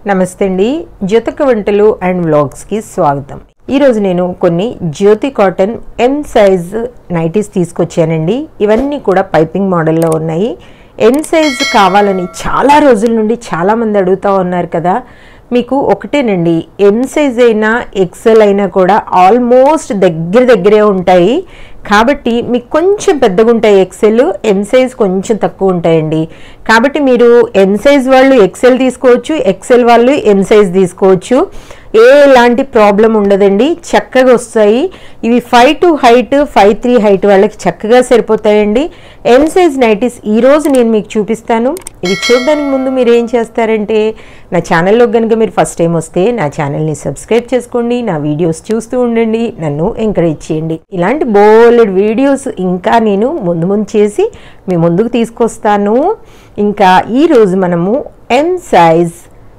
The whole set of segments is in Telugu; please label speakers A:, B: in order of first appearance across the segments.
A: నమస్తే అండి జ్యోతిక వంటలు అండ్ వ్లాగ్స్కి స్వాగతం ఈరోజు నేను కొన్ని Jyothi cotton M size nighties తీసుకొచ్చానండి ఇవన్నీ కూడా పైపింగ్ మోడల్లో ఉన్నాయి ఎం సైజ్ కావాలని చాలా రోజుల నుండి చాలామంది అడుగుతూ ఉన్నారు కదా మీకు ఒకటేనండి ఎం సైజ్ అయినా ఎక్సెల్ అయినా కూడా ఆల్మోస్ట్ దగ్గర దగ్గరే ఉంటాయి కాబట్టి మీకు కొంచెం పెద్దగా ఉంటాయి ఎక్సెల్ ఎం సైజ్ కొంచెం తక్కువ ఉంటాయండి కాబట్టి మీరు ఎం సైజ్ వాళ్ళు ఎక్సెల్ తీసుకోవచ్చు ఎక్సెల్ వాళ్ళు ఎం సైజ్ తీసుకోవచ్చు ఏ ఎలాంటి ప్రాబ్లం ఉండదండి చక్కగా వస్తాయి ఇవి five two height five three height వాళ్ళకి చక్కగా సరిపోతాయండి ఎం సైజ్ నైటీస్ ఈరోజు నేను మీకు చూపిస్తాను ఇది చూడడానికి ముందు మీరు ఏం చేస్తారంటే నా ఛానల్లో కనుక మీరు ఫస్ట్ టైం వస్తే నా ఛానల్ని సబ్స్క్రైబ్ చేసుకోండి నా వీడియోస్ చూస్తూ ఉండండి నన్ను ఎంకరేజ్ చేయండి ఇలాంటి బోలెడ్ వీడియోస్ ఇంకా నేను ముందు ముందు చేసి మీ ముందుకు తీసుకొస్తాను ఇంకా ఈరోజు మనము M size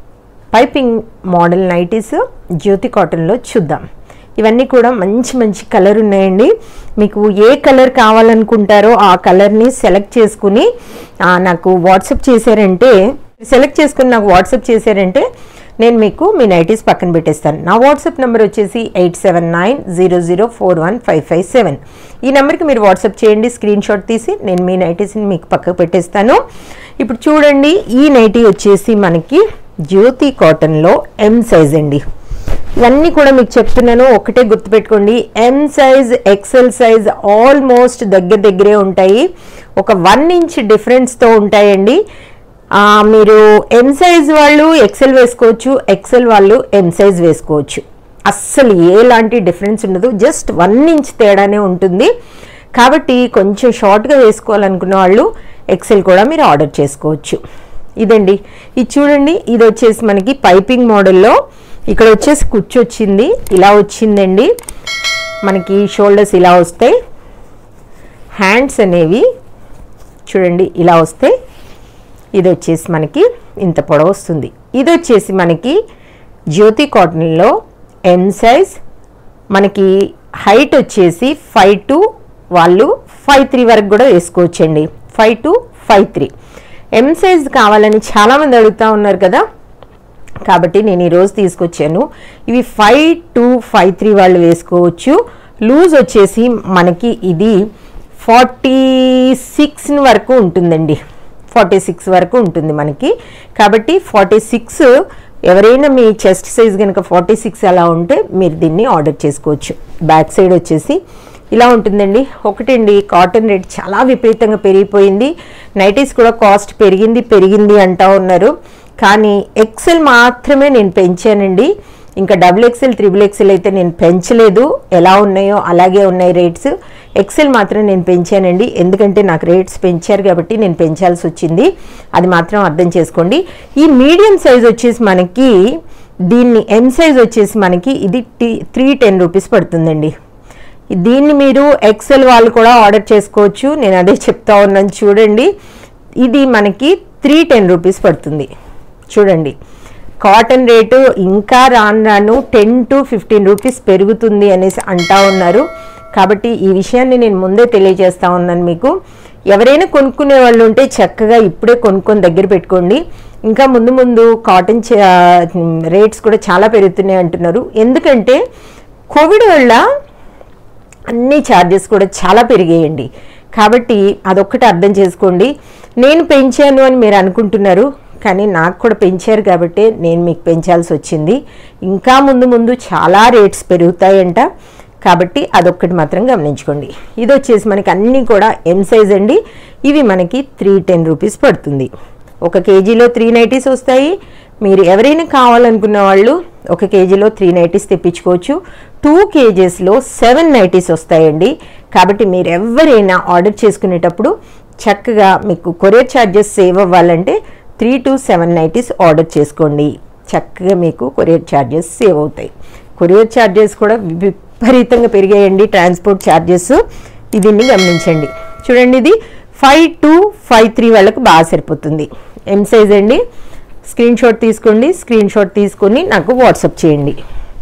A: piping model nighties Jyothi కాటన్లో చూద్దాం ఇవన్నీ కూడా మంచి మంచి కలర్ ఉన్నాయండి మీకు ఏ కలర్ కావాలనుకుంటారో ఆ కలర్ని సెలెక్ట్ చేసుకుని ఆ, నాకు వాట్సాప్ చేశారంటే సెలెక్ట్ చేసుకుని నాకు వాట్సాప్ చేశారంటే నేను మీకు మీ నైటీస్ పక్కన పెట్టేస్తాను నా వాట్సాప్ నెంబర్ వచ్చేసి eight seven nine zero zero four one five five seven ఈ నెంబర్కి మీరు వాట్సాప్ చేయండి స్క్రీన్ షాట్ తీసి నేను మీ నైటీస్ని మీకు పక్కకు పెట్టేస్తాను ఇప్పుడు చూడండి ఈ నైటీ వచ్చేసి మనకి జ్యోతి కాటన్లో ఎం సైజ్ అండి ఇవన్నీ కూడా మీకు చెప్తున్నాను ఒకటే గుర్తుపెట్టుకోండి M size XL size almost దగ్గర దగ్గరే ఉంటాయి ఒక వన్ ఇంచ్ డిఫరెన్స్తో ఉంటాయండి ఆ, మీరు ఎం సైజ్ వాళ్ళు ఎక్సెల్ వేసుకోవచ్చు ఎక్సెల్ వాళ్ళు ఎం సైజ్ వేసుకోవచ్చు అస్సలు ఎలాంటి డిఫరెన్స్ ఉండదు జస్ట్ వన్ ఇంచ్ తేడానే ఉంటుంది కాబట్టి కొంచెం షార్ట్గా వేసుకోవాలనుకున్న వాళ్ళు ఎక్సెల్ కూడా మీరు ఆర్డర్ చేసుకోవచ్చు ఇదండి ఇది చూడండి ఇది వచ్చేసి మనకి పైపింగ్ మోడల్లో ఇక్కడ వచ్చేసి కుచ్చు వచ్చింది ఇలా వచ్చిందండి మనకి షోల్డర్స్ ఇలా వస్తాయి హ్యాండ్స్ అనేవి చూడండి ఇలా వస్తాయి ఇది వచ్చేసి మనకి ఇంత పొడవు వస్తుంది ఇది వచ్చేసి మనకి జ్యోతి కాటన్లో ఎం సైజ్ మనకి హైట్ వచ్చేసి ఫైవ్ టు వాళ్ళు ఫైవ్ త్రీ వరకు కూడా వేసుకోవచ్చండి five two five three M size కావాలని చాలామంది అడుగుతూ ఉన్నారు కదా కాబట్టి నేను ఈరోజు తీసుకొచ్చాను ఇవి ఫైవ్ టు ఫైవ్ త్రీ వాళ్ళు వేసుకోవచ్చు లూజ్ వచ్చేసి మనకి ఇది ఫార్టీ సిక్స్ వరకు ఉంటుందండి ఫార్టీ సిక్స్ వరకు ఉంటుంది మనకి కాబట్టి ఫార్టీ సిక్స్ ఎవరైనా మీ చెస్ట్ సైజ్ కనుక ఫార్టీ సిక్స్ అలా ఉంటే మీరు దీన్ని ఆర్డర్ చేసుకోవచ్చు బ్యాక్ సైడ్ వచ్చేసి ఇలా ఉంటుందండి ఒకటండి కాటన్ రేట్ చాలా విపరీతంగా పెరిగిపోయింది నైటీస్ కూడా కాస్ట్ పెరిగింది పెరిగింది అంటా ఉన్నారు కానీ ఎక్సెల్ మాత్రమే నేను పెంచానండి ఇంకా డబుల్ ఎక్సెల్ త్రిబుల్ ఎక్సెల్ అయితే నేను పెంచలేదు ఎలా ఉన్నాయో అలాగే ఉన్నాయి రేట్స్ ఎక్సెల్ మాత్రం నేను పెంచానండి ఎందుకంటే నాకు రేట్స్ పెంచారు కాబట్టి నేను పెంచాల్సి వచ్చింది అది మాత్రం అర్థం చేసుకోండి ఈ మీడియం సైజ్ వచ్చేసి మనకి దీన్ని ఎం సైజ్ వచ్చేసి మనకి ఇది త్రీ టెన్ రూపీస్ పడుతుందండి దీన్ని మీరు ఎక్సెల్ వాళ్ళు కూడా ఆర్డర్ చేసుకోవచ్చు నేను అదే చెప్తా ఉన్నాను చూడండి ఇది మనకి త్రీ టెన్ రూపీస్ పడుతుంది చూడండి కాటన్ రేటు ఇంకా రాను రాను టెన్ టు ఫిఫ్టీన్ రూపీస్ పెరుగుతుంది అనేసి అంటా ఉన్నారు కాబట్టి ఈ విషయాన్ని నేను ముందే తెలియజేస్తా ఉన్నాను మీకు ఎవరైనా కొనుక్కునే వాళ్ళు ఉంటే చక్కగా ఇప్పుడే కొనుక్కొని దగ్గర పెట్టుకోండి ఇంకా ముందు ముందు కాటన్ రేట్స్ కూడా చాలా పెరుగుతున్నాయి అంటున్నారు ఎందుకంటే కోవిడ్ వల్ల అన్ని ఛార్జెస్ కూడా చాలా పెరిగాయండి కాబట్టి అదొక్కటి అర్థం చేసుకోండి నేను పెంచాను అని మీరు అనుకుంటున్నారు కానీ నాకు కూడా పెంచారు కాబట్టి నేను మీకు పెంచాల్సి వచ్చింది ఇంకా ముందు ముందు చాలా రేట్స్ పెరుగుతాయంట కాబట్టి అదొక్కటి మాత్రం గమనించుకోండి ఇది వచ్చేసి మనకి అన్నీ కూడా ఎం సైజ్ అండి ఇవి మనకి త్రీ టెన్ రూపీస్ పడుతుంది ఒక కేజీలో త్రీ నైటీస్ వస్తాయి మీరు ఎవరైనా కావాలనుకున్న వాళ్ళు ఒక కేజీలో త్రీ నైటీస్ తెప్పించుకోవచ్చు టూ కేజెస్లో సెవెన్ నైటీస్ వస్తాయండి కాబట్టి మీరు ఎవరైనా ఆర్డర్ చేసుకునేటప్పుడు చక్కగా మీకు కొరియర్ ఛార్జెస్ సేవ్ అవ్వాలంటే three to seven nighties order చేసుకోండి చక్కగా మీకు కొరియర్ ఛార్జెస్ సేవ్ అవుతాయి కొరియర్ ఛార్జెస్ కూడా విపరీతంగా పెరిగాయండి ట్రాన్స్పోర్ట్ ఛార్జెస్ దీన్ని గమనించండి చూడండి ఇది ఫైవ్ టు ఫైవ్ త్రీ వాళ్ళకు బాగా సరిపోతుంది ఎం సైజ్ అండి స్క్రీన్ షాట్ తీసుకోండి స్క్రీన్ షాట్ తీసుకొని నాకు వాట్సాప్ చేయండి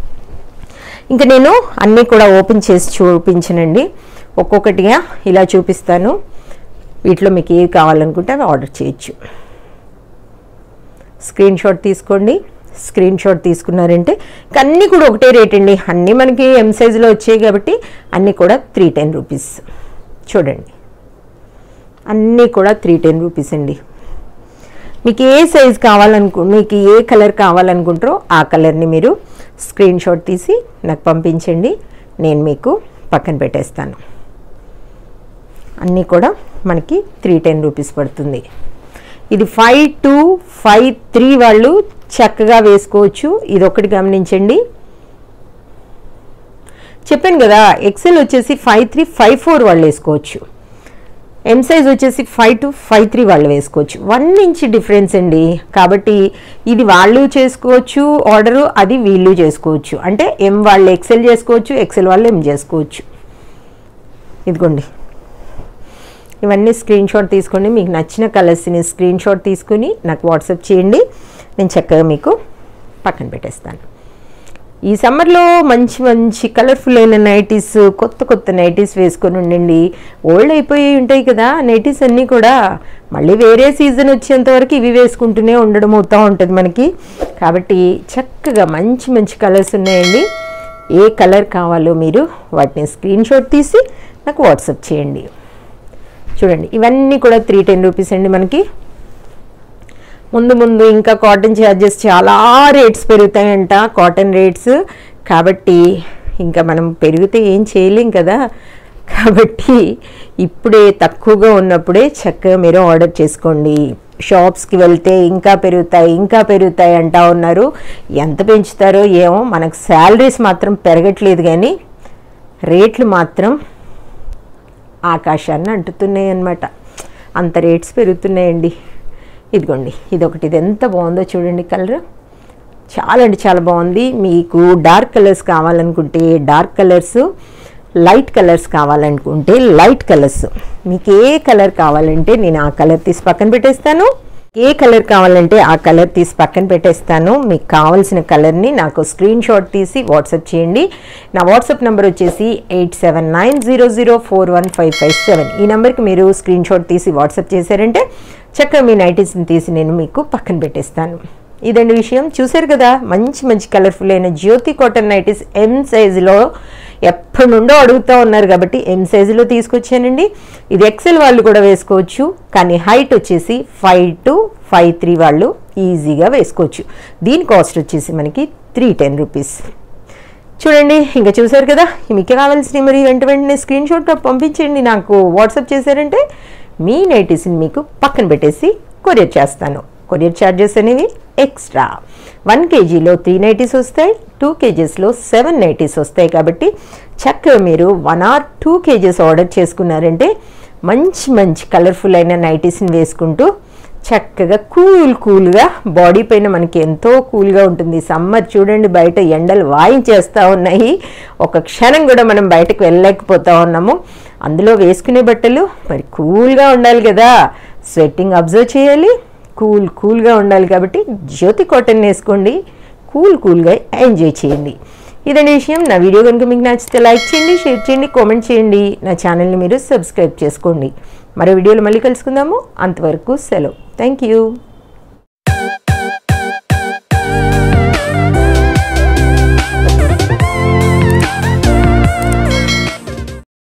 A: ఇంకా నేను అన్నీ కూడా ఓపెన్ చేసి చూపించనండి ఒక్కొక్కటిగా ఇలా చూపిస్తాను వీటిలో మీకు ఏవి కావాలనుకుంటే అవి ఆర్డర్ చేయొచ్చు స్క్రీన్ షాట్ తీసుకోండి స్క్రీన్ షాట్ తీసుకున్నారంటే ఇంక అన్నీ కూడా ఒకటే రేట్ అండి అన్నీ మనకి ఎం సైజులో వచ్చాయి కాబట్టి అన్నీ కూడా త్రీ టెన్ రూపీస్ చూడండి అన్నీ కూడా త్రీ టెన్ రూపీస్ అండి మీకు ఏ సైజ్ కావాలనుకు మీకు ఏ కలర్ కావాలనుకుంటారో ఆ కలర్ని మీరు స్క్రీన్ షాట్ తీసి నాకు పంపించండి నేను మీకు పక్కన పెట్టేస్తాను అన్నీ కూడా మనకి త్రీ టెన్ రూపీస్ పడుతుంది ఇది ఫైవ్ టూ ఫైవ్ త్రీ వాళ్ళు చక్కగా వేసుకోవచ్చు ఇది ఒకటి గమనించండి చెప్పాను కదా ఎక్సెల్ వచ్చేసి ఫైవ్ త్రీ ఫైవ్ ఫోర్ వాళ్ళు వేసుకోవచ్చు ఎం సైజ్ వచ్చేసి ఫైవ్ టు ఫైవ్ త్రీ వాళ్ళు వేసుకోవచ్చు వన్ ఇంచ్ డిఫరెన్స్ అండి కాబట్టి ఇది వాళ్ళు చేసుకోవచ్చు ఆర్డరు అది వీళ్ళు చేసుకోవచ్చు అంటే ఎం వాళ్ళు ఎక్సెల్ చేసుకోవచ్చు ఎక్సెల్ వాళ్ళు ఎం చేసుకోవచ్చు ఇదిగోండి ఇవన్నీ స్క్రీన్ షాట్ తీసుకోండి మీకు నచ్చిన కలర్స్ని స్క్రీన్ షాట్ తీసుకుని నాకు వాట్సాప్ చేయండి నేను చక్కగా మీకు పక్కన పెట్టేస్తాను ఈ సమ్మర్లో మంచి మంచి కలర్ఫుల్ అయిన నైటీస్ కొత్త కొత్త నైటీస్ వేసుకొని ఉండండి ఓల్డ్ అయిపోయి ఉంటాయి కదా నైటీస్ అన్నీ కూడా మళ్ళీ వేరే సీజన్ వచ్చేంత వరకు ఇవి వేసుకుంటూనే ఉండడం అవుతూ ఉంటుంది మనకి కాబట్టి చక్కగా మంచి మంచి కలర్స్ ఉన్నాయండి ఏ కలర్ కావాలో మీరు వాటిని స్క్రీన్ షాట్ తీసి నాకు వాట్సాప్ చేయండి చూడండి ఇవన్నీ కూడా త్రీ టెన్ రూపీస్ అండి మనకి ముందు ముందు ఇంకా కాటన్ ఛార్జెస్ చాలా రేట్స్ పెరుగుతాయంట కాటన్ రేట్స్ కాబట్టి ఇంకా మనం పెరిగితే ఏం చేయలేం కదా కాబట్టి ఇప్పుడే తక్కువగా ఉన్నప్పుడే చక్కగా మీరు ఆర్డర్ చేసుకోండి షాప్స్కి వెళ్తే ఇంకా పెరుగుతాయి ఇంకా పెరుగుతాయి అంటా ఉన్నారు ఎంత పెంచుతారో ఏమో మనకు శాలరీస్ మాత్రం పెరగట్లేదు కానీ రేట్లు మాత్రం ఆకాశాన్ని అంటుతున్నాయి అన్నమాట అంత రేట్స్ పెరుగుతున్నాయండి ఇదిగోండి ఇదొకటి ఇది ఎంత బాగుందో చూడండి కలర్ చాలా అంటే చాలా బాగుంది మీకు డార్క్ కలర్స్ కావాలనుకుంటే డార్క్ కలర్స్ లైట్ కలర్స్ కావాలనుకుంటే లైట్ కలర్స్ మీకు ఏ కలర్ కావాలంటే నేను ఆ కలర్ తీసి పక్కన పెట్టేస్తాను ఏ కలర్ కావాలంటే ఆ కలర్ తీసి పక్కన పెట్టేస్తాను మీకు కావాల్సిన కలర్ని నాకు స్క్రీన్ షాట్ తీసి వాట్సాప్ చేయండి నా వాట్సాప్ నెంబర్ వచ్చేసి eight seven nine zero zero four one five five seven ఈ నెంబర్కి మీరు స్క్రీన్ షాట్ తీసి వాట్సాప్ చేశారంటే చక్కగా మీ నైటీస్ని తీసి నేను మీకు పక్కన పెట్టేస్తాను ఇదండి విషయం చూశారు కదా మంచి మంచి కలర్ఫుల్ అయిన జ్యోతి కాటన్ నైటీస్ ఎం సైజులో ఎప్పటి నుండో అడుగుతూ ఉన్నారు కాబట్టి ఎం సైజులో తీసుకొచ్చానండి ఇది ఎక్సెల్ వాళ్ళు కూడా వేసుకోవచ్చు కానీ హైట్ వచ్చేసి ఫైవ్ టు ఫైవ్ త్రీ వాళ్ళు ఈజీగా వేసుకోవచ్చు దీని కాస్ట్ వచ్చేసి మనకి త్రీ టెన్ రూపీస్ చూడండి ఇంకా చూసారు కదా మీకు కావాల్సిన మరి వెంట వెంటనే స్క్రీన్ షాట్ పంపించండి నాకు వాట్సాప్ చేశారంటే మీ నైటీస్ని మీకు పక్కన పెట్టేసి కొరియర్ చేస్తాను కొరియర్ ఛార్జెస్ అనేవి ఎక్స్ట్రా వన్ కేజీలో త్రీ నైటీస్ వస్తాయి టూ కేజెస్లో సెవెన్ నైటీస్ వస్తాయి కాబట్టి చక్కగా మీరు one or two kgs order చేసుకున్నారంటే మంచి మంచి కలర్ఫుల్ అయిన నైటీస్ని వేసుకుంటూ చక్కగా కూల్ కూల్గా బాడీ పైన మనకి ఎంతో కూల్గా ఉంటుంది సమ్మర్ చూడండి బయట ఎండలు వాయించేస్తూ ఉన్నాయి ఒక క్షణం కూడా మనం బయటకు వెళ్ళలేకపోతా ఉన్నాము అందులో వేసుకునే బట్టలు మరి కూల్గా ఉండాలి కదా స్వెట్టింగ్ అబ్జర్వ్ చేయాలి కూల్ కూల్గా ఉండాలి కాబట్టి జ్యోతి కాటన్ వేసుకోండి కూల్ కూల్గా ఎంజాయ్ చేయండి ఇదండి విషయం నా వీడియో కనుక మీకు నచ్చితే లైక్ చేయండి షేర్ చేయండి కామెంట్ చేయండి నా ఛానల్ని మీరు సబ్స్క్రైబ్ చేసుకోండి మరో వీడియోలో మళ్ళీ కలుసుకుందాము అంతవరకు సెలవు థ్యాంక్ యూ